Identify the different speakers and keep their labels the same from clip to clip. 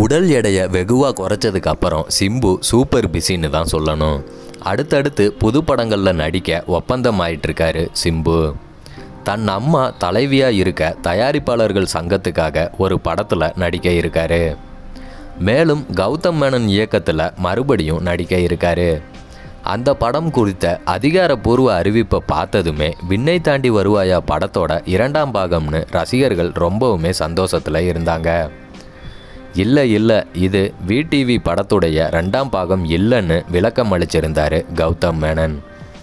Speaker 1: உடல் எடையை வெகுவாக குறைச்சதுக்கு அப்புறம் சிம்பு சூப்பர் பிஸின்னு தான் சொல்லணும் அடுத்தடுத்து புது படங்களில் நடிக்க ஒப்பந்தம் ஆயிட்டிருக்காரு சிம்பு தன் அம்மா தலைவியாக இருக்க தயாரிப்பாளர்கள் சங்கத்துக்காக ஒரு படத்தில் நடிக்க இருக்காரு மேலும் கௌதம் மேனன் இயக்கத்தில் மறுபடியும் நடிக்க இருக்காரு அந்த படம் குறித்த அதிகாரப்பூர்வ அறிவிப்பை பார்த்ததுமே விண்ணை தாண்டி வருவாயா படத்தோட இரண்டாம் பாகம்னு ரசிகர்கள் ரொம்பவுமே சந்தோஷத்தில் இருந்தாங்க இல்லை இல்லை இது விடிவி படத்துடைய ரெண்டாம் பாகம் இல்லைன்னு விளக்கம் அளிச்சிருந்தாரு கௌதம் மேனன்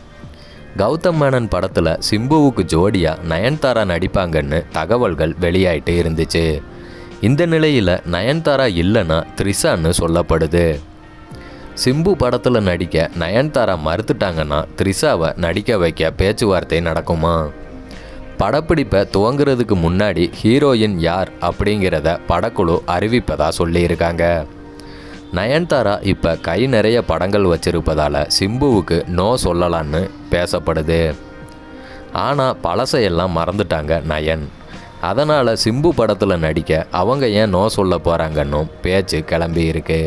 Speaker 1: கௌதம் மேனன் படத்தில் சிம்புவுக்கு ஜோடியாக நயன்தாரா நடிப்பாங்கன்னு தகவல்கள் வெளியாயிட்டு இருந்துச்சு இந்த நிலையில் நயன்தாரா இல்லைன்னா த்ரிஷான்னு சொல்லப்படுது சிம்பு படத்தில் நடிக்க நயன்தாரா மறுத்துட்டாங்கன்னா த்ரிஷாவை நடிக்க வைக்க பேச்சுவார்த்தை நடக்குமா படப்பிடிப்பை துவங்குறதுக்கு முன்னாடி ஹீரோயின் யார் அப்படிங்கிறத படக்குழு அறிவிப்பதா சொல்லியிருக்காங்க நயன்தாரா இப்போ கை நிறைய படங்கள் வச்சிருப்பதால் சிம்புவுக்கு நோ சொல்லலான்னு பேசப்படுது ஆனால் பழசையெல்லாம் மறந்துட்டாங்க நயன் அதனால் சிம்பு படத்தில் நடிக்க அவங்க ஏன் நோ சொல்ல போகிறாங்கன்னும் பேச்சு கிளம்பி இருக்கு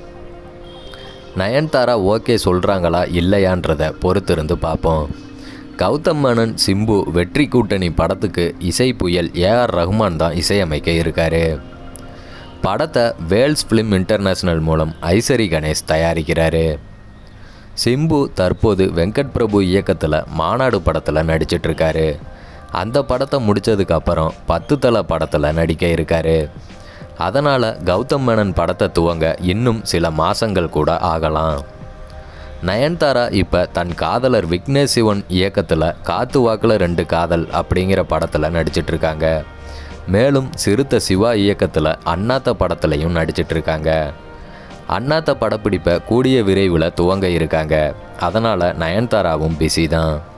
Speaker 1: நயன்தாரா ஓகே சொல்கிறாங்களா இல்லையான்றத பொறுத்திருந்து பார்ப்போம் கௌதம் மேனன் சிம்பு வெற்றி கூட்டணி படத்துக்கு இசை புயல் ஏஆர் ரஹ்மான் தான் இசையமைக்க இருக்காரு படத்தை வேல்ஸ் ஃபிலிம் இன்டர்நேஷனல் மூலம் ஐசரி கணேஷ் தயாரிக்கிறாரு சிம்பு தற்போது வெங்கட் பிரபு இயக்கத்தில் மாநாடு படத்தில் நடிச்சிட்டு இருக்காரு அந்த படத்தை முடிச்சதுக்கு அப்புறம் பத்து தலை படத்தில் நடிக்க இருக்காரு அதனால் கௌதம் மேனன் படத்தை துவங்க இன்னும் சில மாதங்கள் கூட ஆகலாம் நயன்தாரா இப்போ தன் காதலர் விக்னேஷ் சிவன் இயக்கத்தில் காத்து வாக்கில் ரெண்டு காதல் அப்படிங்கிற படத்தில் நடிச்சிட்டு இருக்காங்க மேலும் சிறுத்தை சிவா இயக்கத்தில் அண்ணாத்த படத்துலையும் நடிச்சிட்டு இருக்காங்க அண்ணாத்த படப்பிடிப்பை கூடிய விரைவில் துவங்க இருக்காங்க அதனால் நயன்தாராவும் பிஸி தான்